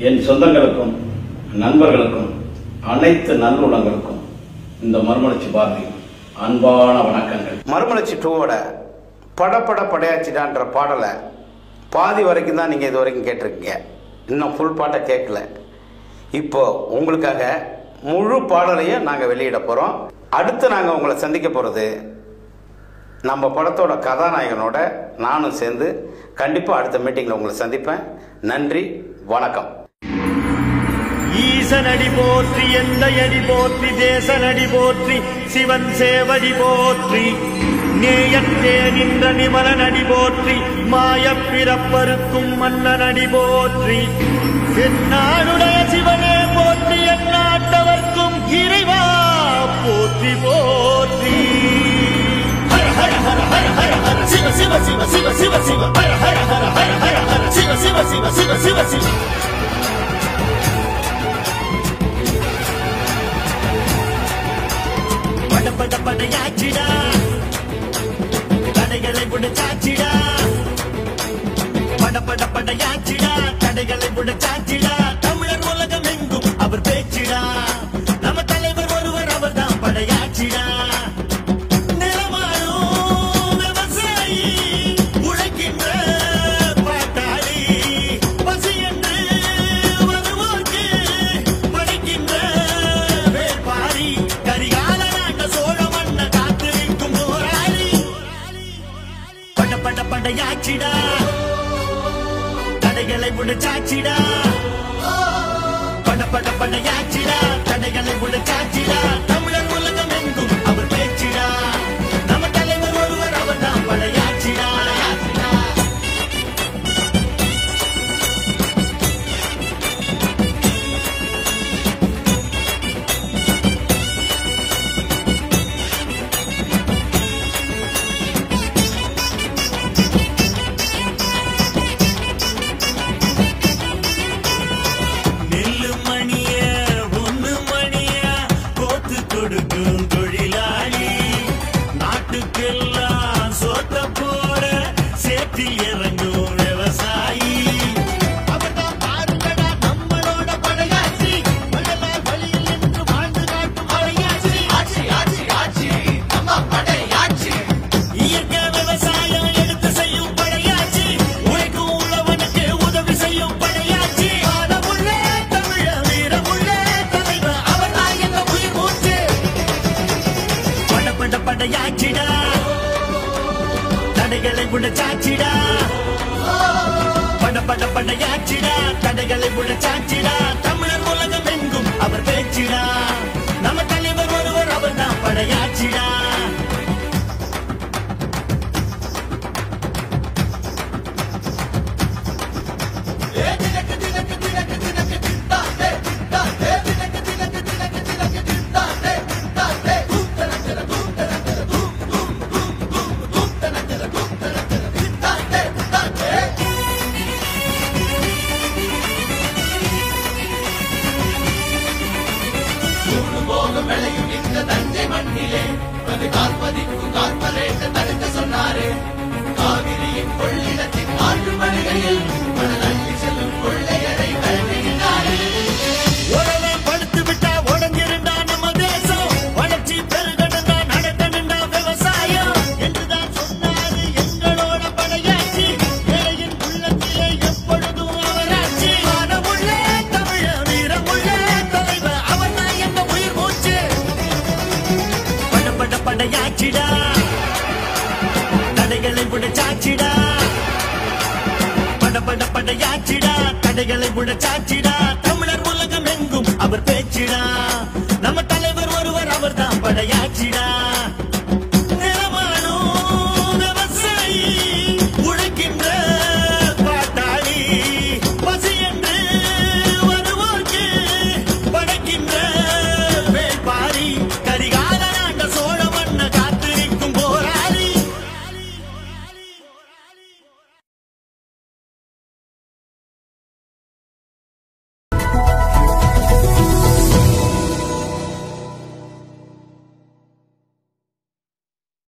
என் சொந்தங்களுக்கும் நண்பர்களுக்கும் அனைத்து நல்லுள்ளங்களுக்கும் இந்த மறுமலர்ச்சி பாரதி அன்பான வணக்கங்கள் மறுமலர்ச்சி டூவோட படப்பட படையாச்சிடான்ற பாடலை பாதி வரைக்கும் தான் நீங்கள் இது வரைக்கும் கேட்டிருக்கீங்க இன்னும் ஃபுல் பாட்டை கேட்கல இப்போ உங்களுக்காக முழு பாடலையும் நாங்கள் வெளியிட போகிறோம் அடுத்து நாங்கள் உங்களை சந்திக்க போகிறது நம்ம படத்தோட கதாநாயகனோட நானும் சேர்ந்து கண்டிப்பாக அடுத்த மீட்டிங்கில் உங்களை சந்திப்பேன் நன்றி வணக்கம் ஈசனடி போற்றி எந்த அடி போற்றி தேசனடி போற்றி சிவன் சேவடி போற்றி நேயத்தே நின்ற நிமலனடி போற்றி மாயப் பிறப்பருக்கும் மன்னனடி போற்றி என்னாடுடைய சிவனே போற்றி எந்நாட்டவர்க்கும் இறைவா போற்றி போற்றி ஹர ஹர ஹர ஹர ஹர ஹர சிவ சிவ சிவ சிவ சிவ சிவ ஹர ஹர ஹர ஹர ஹர ஹர சிவ சிவ சிவ சிவ சிவ சிவ பட பட படையாச்சிடா தடைகளை புடிச்சாச்சிடா பட பட படையாச்சிடா தடைகளை புடிச்சாச்சிடா தமிழர் உலகம் எங்கும் அவர் பேச்சிடா நம்ம தலைவர் ஒருவர் அவர்தான் படையாச்சிடா நிலமாடும் விவசாயி உழைக்கின்ற பாட்டாளி பசி என்று வருவோர்க்கு படைக்கின்ற வேட்பாரி கரிகால நாட்ட சோழ மன்ன காத்து நிற்கும் போராளி பட பட படையாச்சிடா தடைகளை முடிச்சாச்சிடா பட பட படையாச்சிடா தடைகளை முடிச்சாச்சிடா தமிழர் உலகம் எங்கும் அவர் பேச்சிடா நம்ம தலைவர் ஒருவர் அவர் தான் படையாச்சிடா நெல்லு மணிய ஒண்ணு மணிய கோத்து கொடுக்கும் தொழிலாளி நாட்டுக்கெல்லாம் சோத்த போட சேற்றில் இறங்கும் விவசாயி அவர்தான் பாருங்கடா நம்மளோட படையாச்சி மழலால் வழியில் நின்று வாழ்ந்து காட்டும் படையாச்சி ஆட்சி ஆட்சி ஆட்சி நம்ம படையாச்சி இயற்கை விவசாயம் எடுத்து செய்யும் படையாச்சி உழைக்கும் உழவனுக்கு உதவி செய்யும் படையாச்சி ஆனமுள்ள தமிழ வீரமுள்ள தலைவர் அவர் தான் எங்க உயிர் மூச்சு பட பட படையாச்சிடா தடைகளை உடைச்சாச்சிடா பட பட படையாச்சிடா தடைகளை உடைச்சாச்சிடா தமிழர் உலகம் எங்கும் அவர் பேச்சிடா நம்ம தலைவர் ஒருவர் அவர் தான் படையாச்சிடா உடனே படுத்து விட்டா உடஞ்சிருந்தா நம்ம தேசம் வளர்ச்சி பெருகணுண்டா நடக்கணுண்டா விவசாயம் என்றுதான் சொன்னாரு எங்களோட படையாச்சி ஏழையின் உள்ளத்திலே எப்பொழுதும் அவராட்சி மனமுள்ள தமிழ வீரமுள்ள தலைவர் அவர் தான் எங்க உயிர் மூச்சு பட பட படையாச்சிடா தடைகளை புடிச்சாச்சிடா பட பட படையாச்சிடா தடைகளை உடைச்சாச்சிடா தமிழர் உலகம் எங்கும் அவர் பேச்சிடா நம்ம தலைவர் ஒருவர் அவர் தான் படையாச்சிடா